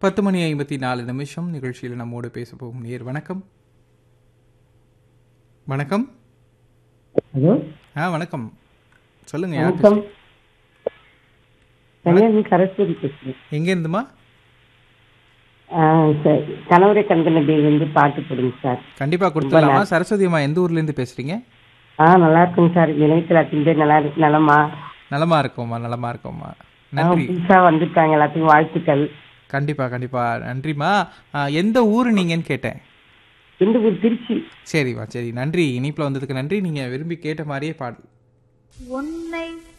பத்து மணி ஐம்பத்தி நாலு நிமிஷம் நிகழ்ச்சியில் நம்மோடு பேச போகும் நேர் வணக்கம் வணக்கம் ஹலோ ஆ வணக்கம் சொல்லுங்க யார் வணக்கம் கன்னியாகுமரி சரஸ்வதி பேசுகிறேன் எங்க இருந்துமா ஆ, சார் கணவரை கண்கண்ணபியிலிருந்து பாட்டு போடுங்க சார் கண்டிப்பா கொடுத்துடலாமா சரஸ்வதி அம்மா எந்த ஊர்ல இருந்து பேசுறீங்க ஆ நல்லா இருக்குங்க சார் இணையத்தில் அத்தனை பேர் நல்லா இருக்கு நலமா நலமா இருக்கோம்மா நலமா இருக்கோம்மா ஆ, நன்றி புதுசா வந்துட்டாங்க எல்லாத்துக்கும் வாழ்த்துக்கள் கண்டிப்பா கண்டிப்பா நன்றிம்மா ஆ, எந்த ஊர் நீங்கன்னு கேட்டேன் இந்த ஊர் திருச்சி சரிம்மா சரி நன்றி இனிப்புல வந்ததுக்கு நன்றி நீங்க விரும்பி கேட்ட மாதிரியே பாடல் உன்னை